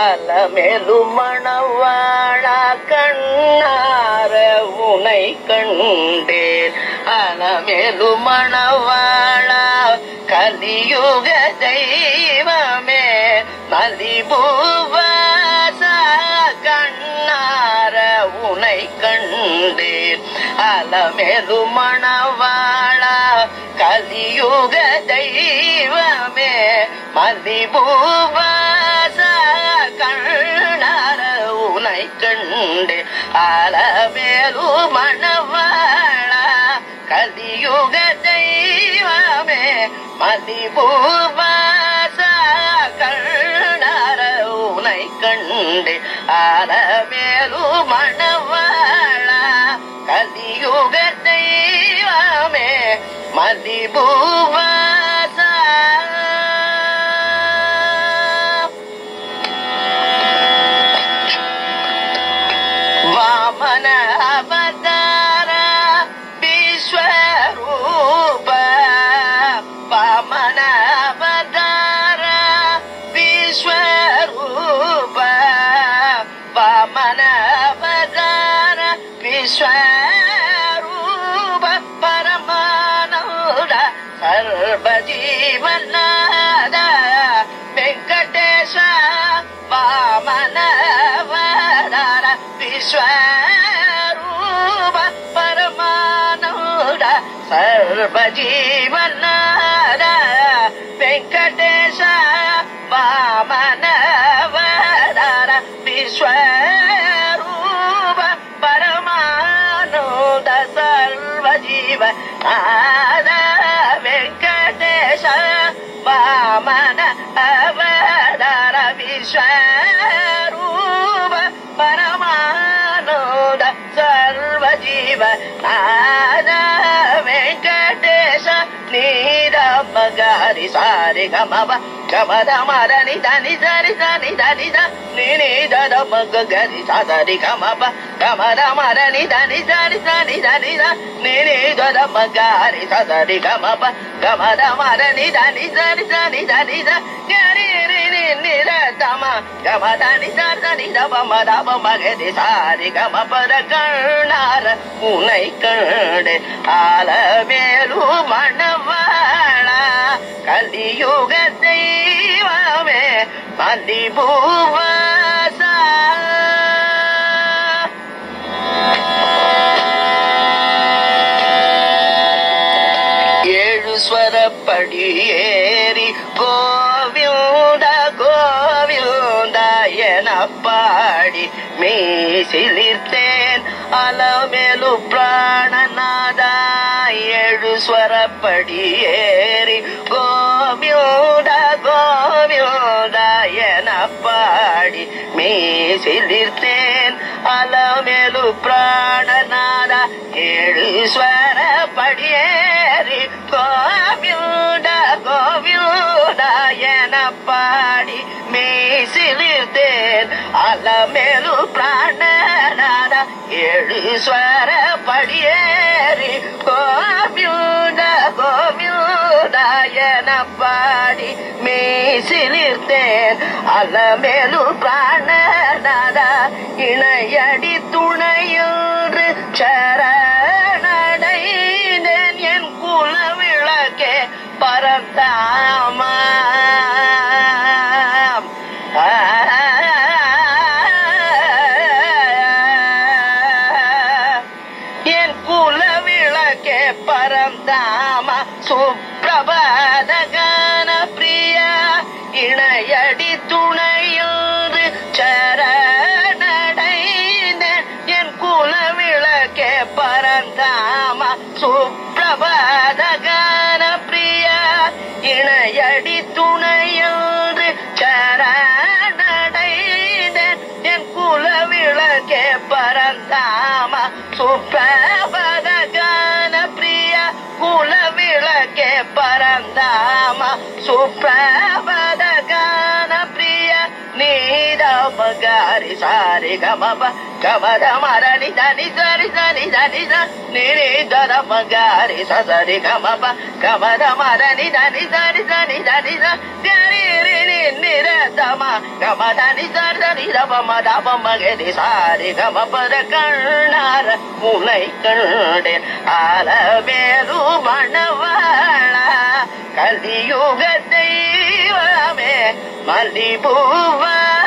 அலமேலு மணவாழ கண்ணார உனை கண்டேன் அலமேலு மணவாழ கலியுக தெய்வமே மலிபூவாச கண்ணார உனை கண்டேன் அலமேலு மணவாழ கலியுக தெய்வமே மலிபூவாச கண்ணார உனை கண்டேன் அலமேலு மணவாழ கலியுக தெய்வமே மதிபூவாச கண்ணார உனை கண்டு ஆலமேலு மணவாழ கலியுக தெய்வமே மதிபூவாச வாமன அவதார விஸ்வரூப வாமன அவதார விஸ்வரூப வாமன அவதார விஸ்வரூப பரமானந்த சர்வஜீவநாத வெங்கடேಶ வாமನ ಅವತಾರ ವಿಶ್ವರೂಪ ಪರಮಾನಂದ ಸರ್ವಜೀವನಾದ ವೆಂಕಟೇಶ ವಾಮನ ಅವತಾರ ವಿಶ್ವರೂಪ ಪರಮಾನಂದ ಸರ್ವಜೀವ ನಾದ ವೆಂಕಟೇಶ ವಾಮನ ಅವತಾರ ವಿಶ್ವರೂಪ ಪರಮಾನಂದ ಸರ್ವಜೀವ ನಾದ ವೆಂಕಟೇಶ ನೀರ ಮಗಾರಿ ಸಾರಿ ಗಮವ ಗಮದ ಮರ ನಿಧ ನಿಧ ನಿಧ ನಿಧ ನಿಧ ನಿನಿ ದದ ಮಗ ಗರಿ ಸರಿ ಗಮಪ ಗಮದ ಮರ ನಿಧ ನಿಧ ನಿಧ ನಿಧ ನಿಧ ನಿನಿ ದದ ಮಗಾರಿ ಸರಿ ಗಮಪ ಗಮದ ಮರ ನಿಧ ನಿಧ ನಿಧ ನಿಧ ನಿಧ ಗರಿ ರಿ ನಿ ನಿಧ ತಮ ಗಮದ ನಿಧ ನಿಧ ಬಮದ ಬಮಗರಿ ಸಾರಿ ಗಮ ಪದ ಕಣ್ಣಾರ உனை கண்டு ஆலமேலு மணவாள கலியுக தெய்வமே மதிபூவாசா ஏழு ஸ்வரப்படி ஏறி கோவிந்த கோவிந்த என பாடி மீசிலிர்த்தேன் அலமேலு பிராணநாத ஏழு ஸ்வரப்படி ஏறி கோவிந்த கோவிந்த என பாடி மீசிலிர்த்தேன் அலமேலு பிராணநாத ஏழு ஸ்வர படியேறி கோவிந்த கோவிந்த என பாடி மீசிலிர்த்தேன் அலமேலு பிராணநாத ஏழு ஸ்வர படியேறி கோவிந்த கோவிந்த என பாடி மீசிலிர்த்தேன் அலமேலு பிராணநாத இணையடி துணையொன்று சரணடைந்தேன் என் குல விளக்கே பரந்தாமா என் குல விளக்கே பரந்தாம சுப்பிரபாத கான பிரியா இணையடி துணையோடு சரணடைந்தேன் என் குல விளக்கே பரந்தாம சுப்பிரபாத கான பிரியா இணையடி துணையோடு சரணடைந்தேன் என் குல விளக்கே பரந்தாம சுப்பிரபாத கான பிரியா குல விளக்கே பரந்தாம சுப்பிரபாத கான பிரிய நீத மகாரி சாரி கமப கமத மரணி தனி சரி சரி தனி நிரி தர மகாரி சரி கமப கமத மரணி தனி சரி சரி தனி கரி ரிணி நிரதமா கமதனி சர்தனி ரபம தபம கதி சாரி கம பர கண்ணார உனை கண்டேன் ஆலமேலு மணவாளா கலியுக தெய்வமே மல்லிபூவா